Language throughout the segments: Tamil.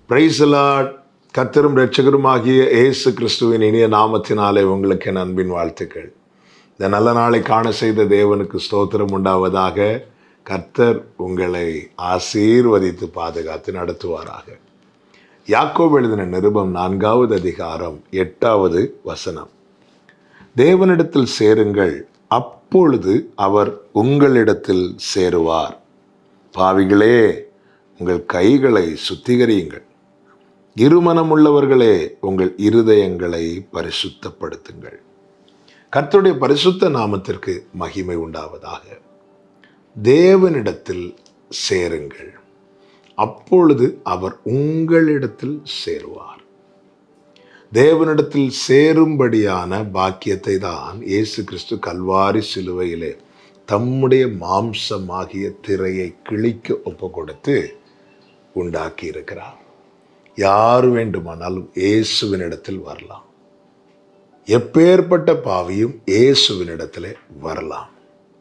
பிரைசலாட் கர்த்தரும் இரட்சகருமாகிய இயேசு கிறிஸ்துவின் இனிய நாமத்தினாலே உங்களுக்கு என் அன்பின் வாழ்த்துக்கள் இந்த நல்ல நாளை காண செய்த தேவனுக்கு ஸ்தோத்திரம் உண்டாவதாக கர்த்தர் உங்களை ஆசீர்வதித்து பாதுகாத்து நடத்துவாராக யாக்கோபு எழுதின நிருபம் நான்காவது அதிகாரம் எட்டாவது வசனம் தேவனிடத்தில் சேருங்கள் அப்பொழுது அவர் உங்களிடத்தில் சேருவார் பாவிகளே உங்கள் கைகளை சுத்திகரியுங்கள் இருமனமுள்ளவர்களே உங்கள் இருதயங்களை பரிசுத்தப்படுத்துங்கள் கர்த்தருடைய பரிசுத்த நாமத்திற்கு மகிமை உண்டாவதாக தேவனிடத்தில் சேருங்கள் அப்பொழுது அவர் உங்களிடத்தில் சேருவார் தேவனிடத்தில் சேரும்படியான பாக்கியத்தை தான் இயேசு கிறிஸ்து கல்வாரி சிலுவையிலே தம்முடைய மாம்சமாகிய திரையை கிழிக்க ஒப்பு கொடுத்து உண்டாக்கி இருக்கிறார் யார் வேண்டுமானாலும் இயேசுவினிடத்தில் வரலாம் எப்பேற்பட்ட பாவியும் இயேசுவினிடத்தில் வரலாம்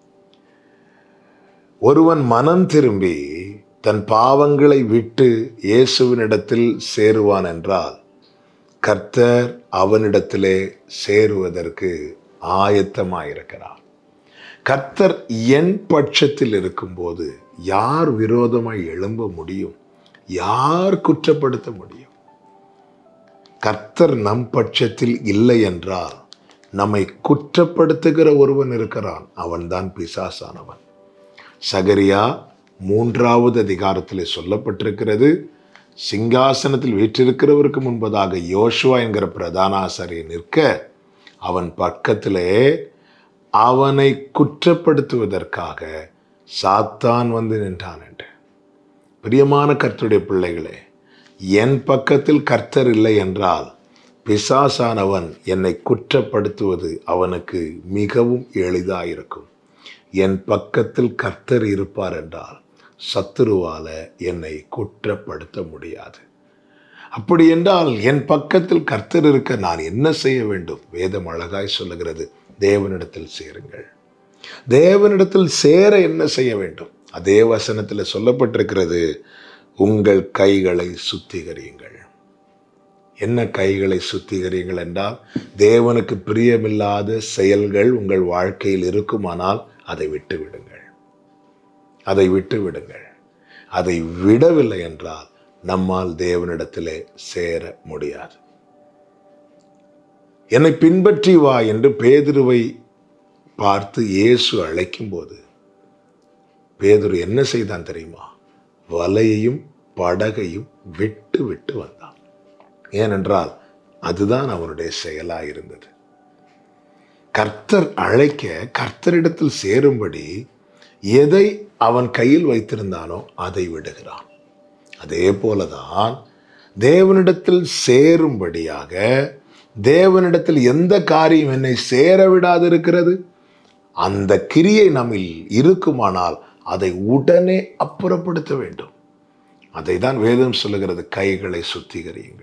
ஒருவன் மனம் திரும்பி தன் பாவங்களை விட்டு இயேசுவினிடத்தில் சேருவான் என்றால் கர்த்தர் அவனிடத்திலே சேருவதற்கு ஆயத்தமாயிருக்கிறார் கர்த்தர் என் பட்சத்தில் இருக்கும்போது யார் விரோதமாய் எழும்ப முடியும் யார் குற்றப்படுத்த முடியும் கர்த்தர் நம் பட்சத்தில் இல்லை என்றால் நம்மை குற்றப்படுத்துகிற ஒருவன் இருக்கிறான் அவன்தான் பிசாசானவன் சகரியா மூன்றாவது அதிகாரத்தில் சொல்லப்பட்டிருக்கிறது சிங்காசனத்தில் வீற்றிருக்கிறவருக்கு முன்பதாக யோசுவா என்கிற பிரதான ஆசாரியர் நிற்க அவன் பக்கத்திலே அவனை குற்றப்படுத்துவதற்காக சாத்தான் வந்து நின்றான் என்று பிரியமான கர்த்தருடைய பிள்ளைகளே என் பக்கத்தில் கர்த்தர் இல்லை என்றால் பிசாசானவன் என்னை குற்றப்படுத்துவது அவனுக்கு மிகவும் எளிதாயிருக்கும் என் பக்கத்தில் கர்த்தர் இருப்பார் என்றால் சத்துருவால என்னை குற்றப்படுத்த முடியாது அப்படி என்றால் என் பக்கத்தில் கர்த்தர் இருக்க நான் என்ன செய்ய வேண்டும் வேதம் அழகாய் சொல்லுகிறது தேவனிடத்தில் சேருங்கள் தேவனிடத்தில் சேர என்ன செய்ய வேண்டும் அதே வசனத்தில் சொல்லப்பட்டிருக்கிறது உங்கள் கைகளை சுத்திகரியுங்கள் என்ன கைகளை சுத்திகரியுங்கள் என்றால் தேவனுக்கு பிரியமில்லாத செயல்கள் உங்கள் வாழ்க்கையில் இருக்குமானால் அதை விட்டு விடுங்கள் அதை விட்டு விடுங்கள் அதை விடவில்லை என்றால் நம்மால் தேவனிடத்திலே சேர முடியாது என்னை பின்பற்றி வா என்று பேதுருவை பார்த்து இயேசு அழைக்கும்போது பேதுரு என்ன செய்தான் தெரியுமா வலையையும் படகையும் விட்டு விட்டு வந்தான் ஏனென்றால் அதுதான் அவனுடைய செயலாக இருந்தது கர்த்தர் அழைக்க கர்த்தரிடத்தில் சேரும்படி எதை அவன் கையில் வைத்திருந்தானோ அதை விடுகிறான் அதே போலதான் தேவனிடத்தில் சேரும்படியாக தேவனிடத்தில் எந்த காரியம் என்னை சேர விடாது இருக்கிறது அந்த கிரியை நம்மில் இருக்குமானால் அதை உடனே அப்புறப்படுத்த வேண்டும் அதை தான் வேதம் சொல்லுகிறது கைகளை சுத்திகரியுங்கள்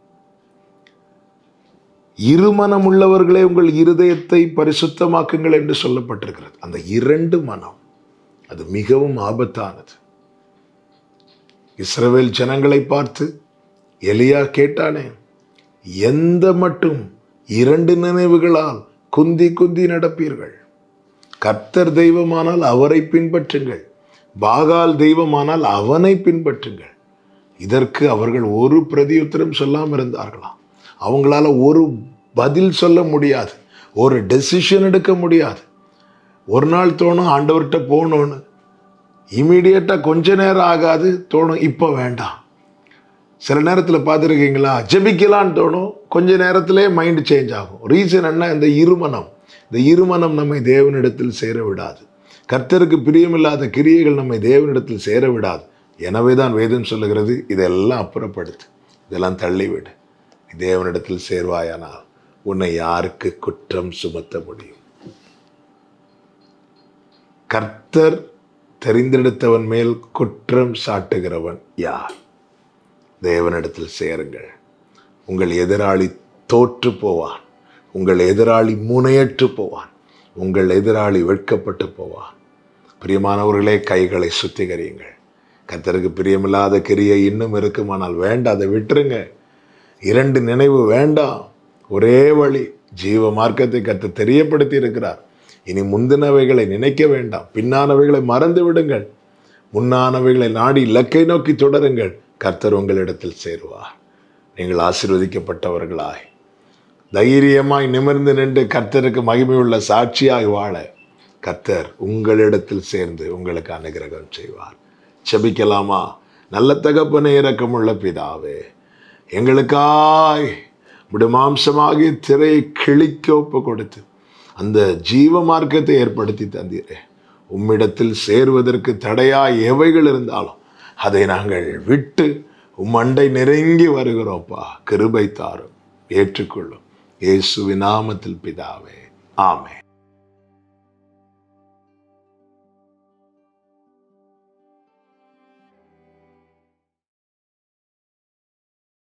இருமனம் உள்ளவர்களே உங்கள் இருதயத்தை பரிசுத்தமாக்குங்கள் என்று சொல்லப்பட்டிருக்கிறது அந்த இரண்டு மனம் அது மிகவும் ஆபத்தானது இஸ்ரவேல் ஜனங்களை பார்த்து எலியா கேட்டானே எந்த மட்டும் இரண்டு நினைவுகளால் குந்தி குந்தி நடப்பீர்கள் கர்த்தர் தெய்வமானால் அவரை பின்பற்றுங்கள் பாகால் தெய்வமானால் அவனை பின்பற்றுங்கள் இதற்கு அவர்கள் ஒரு பிரதியுத்தரம் சொல்லாமல் இருந்தார்களாம் அவங்களால ஒரு பதில் சொல்ல முடியாது ஒரு டெசிஷன் எடுக்க முடியாது ஒரு நாள் தோணும் ஆண்டவர்கிட்ட போகணும்னு இமீடியட்டாக கொஞ்ச நேரம் ஆகாது தோணும் இப்போ வேண்டாம் சில நேரத்தில் பார்த்துருக்கீங்களா ஜெபிக்கலான்னு தோணும் கொஞ்ச நேரத்திலே மைண்டு சேஞ்ச் ஆகும் ரீசன் என்ன இந்த இருமனம் இந்த இருமனம் நம்மை தேவனிடத்தில் சேர விடாது கர்த்தருக்கு பிரியமில்லாத கிரியைகள் நம்மை தேவனிடத்தில் சேர விடாது எனவே தான் வேதம் சொல்லுகிறது இதெல்லாம் அப்புறப்படுத்து இதெல்லாம் தள்ளிவிடு தேவனிடத்தில் சேர்வாயானால் உன்னை யாருக்கு குற்றம் சுமத்த முடியும் கர்த்தர் தெரிந்தெடுத்தவன் மேல் குற்றம் சாட்டுகிறவன் யார் தேவனிடத்தில் சேருங்கள் உங்கள் எதிராளி தோற்று போவான் உங்கள் எதிராளி முனையற்று போவான் உங்கள் எதிராளி வெட்கப்பட்டு போவான் பிரியமானவர்களே கைகளை சுத்திகரியுங்கள் கர்த்தருக்கு பிரியமில்லாத கிரியை இன்னும் இருக்குமானால் வேண்டாம் அதை விட்டுருங்க இரண்டு நினைவு வேண்டாம் ஒரே வழி ஜீவ மார்க்கத்தை கர்த்தர் தெரியப்படுத்தி இருக்கிறார் இனி முந்தினவைகளை நினைக்க வேண்டாம் பின்னானவைகளை மறந்து விடுங்கள் முன்னானவைகளை நாடி இலக்கை நோக்கி தொடருங்கள் கர்த்தர் உங்களிடத்தில் சேருவார் நீங்கள் ஆசீர்வதிக்கப்பட்டவர்களாய் தைரியமாய் நிமிர்ந்து நின்று கர்த்தருக்கு மகிமையுள்ள சாட்சியாய் வாழ கர்த்தர் உங்களிடத்தில் சேர்ந்து உங்களுக்கு அனுகிரகம் செய்வார் செபிக்கலாமா நல்ல தகப்பனை இரக்கமுள்ள பிதாவே எங்களுக்காய் உம்முடைய மாம்சமாகிய திரையை கிழிக்க ஒப்பு கொடுத்து அந்த ஜீவ மார்க்கத்தை ஏற்படுத்தி தந்தீரே உம்மிடத்தில் சேருவதற்கு தடையாய் எவைகள் இருந்தாலும் அதை நாங்கள் விட்டு உம் அண்டை நெருங்கி வருகிறோம்ப்பா கிருபை தாரும் ஏற்றுக்கொள்ளும் இயேசுவின் நாமத்தில் பிதாவே ஆமென்